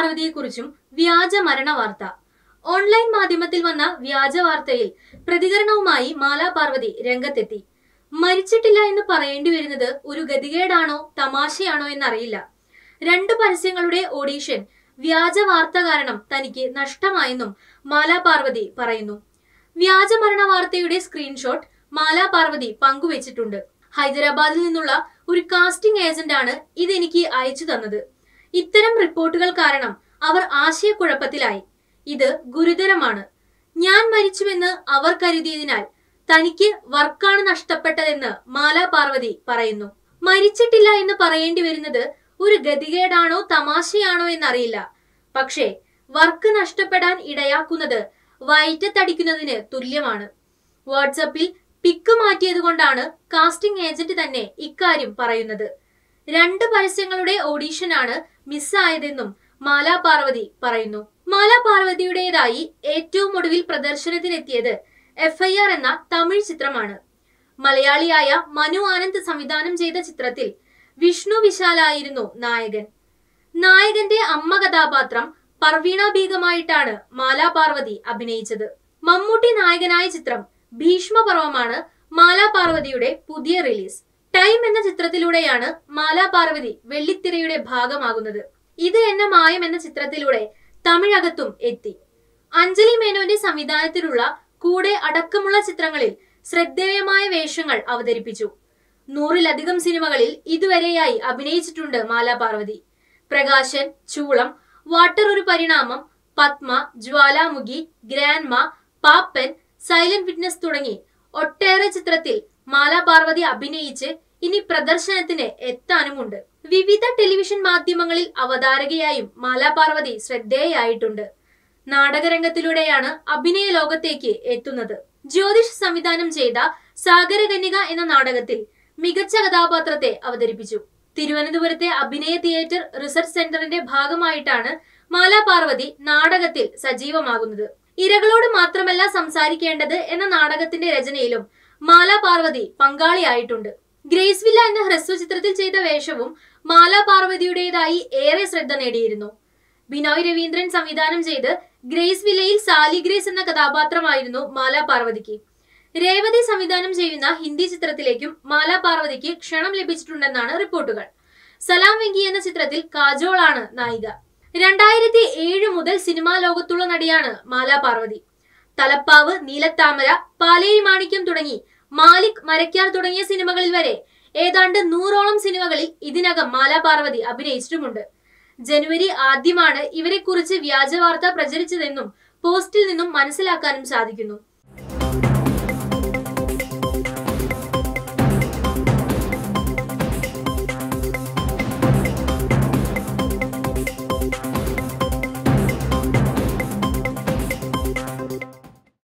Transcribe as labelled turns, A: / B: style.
A: പാർവതിയെക്കുറിച്ചും വ്യാജ മരണ വാർത്ത ഓൺലൈൻ മാധ്യമത്തിൽ വന്ന വ്യാജ വാർത്തയിൽ പ്രതികരണവുമായി മാലാ പാർവതി രംഗത്തെത്തി മരിച്ചിട്ടില്ല എന്ന് പറയേണ്ടി വരുന്നത് ഒരു ഗതികേടാണോ തമാശയാണോ എന്നറിയില്ല രണ്ട് പരസ്യങ്ങളുടെ ഓഡീഷൻ വ്യാജ വാർത്ത കാരണം തനിക്ക് നഷ്ടമായെന്നും മാലാ പാർവതി പറയുന്നു വ്യാജ മരണ വാർത്തയുടെ സ്ക്രീൻഷോട്ട് മാലാ പാർവതി പങ്കുവച്ചിട്ടുണ്ട് ഹൈദരാബാദിൽ നിന്നുള്ള ഒരു കാസ്റ്റിംഗ് ഏജന്റാണ് ഇതെനിക്ക് അയച്ചു തന്നത് ഇത്തരം റിപ്പോർട്ടുകൾ കാരണം അവർ ആശയക്കുഴപ്പത്തിലായി ഇത് ഗുരുതരമാണ് ഞാൻ മരിച്ചുവെന്ന് അവർ കരുതിയതിനാൽ തനിക്ക് വർക്കാണ് നഷ്ടപ്പെട്ടതെന്ന് മാലാ പാർവതി പറയുന്നു മരിച്ചിട്ടില്ല എന്ന് പറയേണ്ടി വരുന്നത് ഒരു ഗതികേടാണോ തമാശയാണോ എന്നറിയില്ല പക്ഷേ വർക്ക് നഷ്ടപ്പെടാൻ ഇടയാക്കുന്നത് വയറ്റത്തടിക്കുന്നതിന് തുല്യമാണ് വാട്സപ്പിൽ പിക്ക് മാറ്റിയത് കൊണ്ടാണ് കാസ്റ്റിംഗ് ഏജന്റ് തന്നെ ഇക്കാര്യം പറയുന്നത് രണ്ട് പരസ്യങ്ങളുടെ ഓഡീഷനാണ് മിസ്സായതെന്നും മാലാ പാർവതി പറയുന്നു മാലാ പാർവതിയുടേതായി ഏറ്റവും ഒടുവിൽ പ്രദർശനത്തിനെത്തിയത് എഫ് ഐ ആർ എന്ന തമിഴ് ചിത്രമാണ് മലയാളിയായ മനു ആനന്ദ് സംവിധാനം ചെയ്ത ചിത്രത്തിൽ വിഷ്ണു വിശാലായിരുന്നു നായകൻ നായകന്റെ അമ്മ കഥാപാത്രം പർവീണ ബീഗമായിട്ടാണ് മാലാ പാർവതി അഭിനയിച്ചത് മമ്മൂട്ടി നായകനായ ചിത്രം ഭീഷ്മപർവമാണ് മാലാ പാർവതിയുടെ പുതിയ റിലീസ് ടൈം എന്ന ചിത്രത്തിലൂടെയാണ് മാലാ പാർവതി വെള്ളിത്തിരയുടെ ഭാഗമാകുന്നത് ഇത് എന്ന മായം എന്ന ചിത്രത്തിലൂടെ തമിഴകത്തും എത്തി അഞ്ജലി മേനോന്റെ സംവിധാനത്തിലുള്ള കൂടെ അടക്കമുള്ള ചിത്രങ്ങളിൽ ശ്രദ്ധേയമായ വേഷങ്ങൾ അവതരിപ്പിച്ചു നൂറിലധികം സിനിമകളിൽ ഇതുവരെയായി അഭിനയിച്ചിട്ടുണ്ട് മാലാ പാർവതി പ്രകാശൻ ചൂളം water Oru Parinamam Padma Jwalamukhi grandma Pappan silent witness തുടങ്ങി ഒട്ടേറെ ചിത്രത്തിൽ മാലാ പാർവതി അഭിനയിച്ച് ഇനി പ്രദർശനത്തിന് എത്താനുമുണ്ട് വിവിധ ടെലിവിഷൻ മാധ്യമങ്ങളിൽ അവതാരകയായും മാലാ പാർവതി ശ്രദ്ധേയായിട്ടുണ്ട് നാടകരംഗത്തിലൂടെയാണ് അഭിനയ ലോകത്തേക്ക് എത്തുന്നത് ജ്യോതിഷ് സംവിധാനം ചെയ്ത സാഗരകന്യക എന്ന നാടകത്തിൽ മികച്ച കഥാപാത്രത്തെ അവതരിപ്പിച്ചു തിരുവനന്തപുരത്തെ അഭിനയ തിയേറ്റർ റിസർച്ച് സെന്ററിന്റെ ഭാഗമായിട്ടാണ് മാലാ പാർവതി നാടകത്തിൽ സജീവമാകുന്നത് ഇരകളോട് മാത്രമല്ല സംസാരിക്കേണ്ടത് എന്ന നാടകത്തിന്റെ രചനയിലും മാലാ പാർവതി പങ്കാളിയായിട്ടുണ്ട് ഗ്രേസ് വില്ല എന്ന ഹ്രസ്വ ചിത്രത്തിൽ ചെയ്ത വേഷവും മാലാ പാർവതിയുടേതായി ഏറെ ശ്രദ്ധ നേടിയിരുന്നു ബിനോയ് രവീന്ദ്രൻ സംവിധാനം ചെയ്ത് ഗ്രേസ് വില്ലയിൽ സാലി ഗ്രേസ് എന്ന കഥാപാത്രമായിരുന്നു മാലാ പാർവതിക്ക് രേവതി സംവിധാനം ചെയ്യുന്ന ഹിന്ദി ചിത്രത്തിലേക്കും മാലാ പാർവതിക്ക് ക്ഷണം ലഭിച്ചിട്ടുണ്ടെന്നാണ് റിപ്പോർട്ടുകൾ സലാം വെങ്കി എന്ന ചിത്രത്തിൽ കാജോളാണ് നായിക രണ്ടായിരത്തി ഏഴ് മുതൽ സിനിമാ ലോകത്തുള്ള നടിയാണ് മാലാ പാർവതി തലപ്പാവ് നീലത്താമര പാലേരി മാണിക്യം തുടങ്ങി മാലിക് മരക്കാർ തുടങ്ങിയ സിനിമകളിൽ വരെ ഏതാണ്ട് നൂറോളം സിനിമകളിൽ ഇതിനകം മാലാ പാർവതി അഭിനയിച്ചിട്ടുമുണ്ട് ജനുവരി ആദ്യമാണ് ഇവരെക്കുറിച്ച് വ്യാജവാർത്ത പ്രചരിച്ചതെന്നും പോസ്റ്റിൽ നിന്നും മനസ്സിലാക്കാനും സാധിക്കുന്നു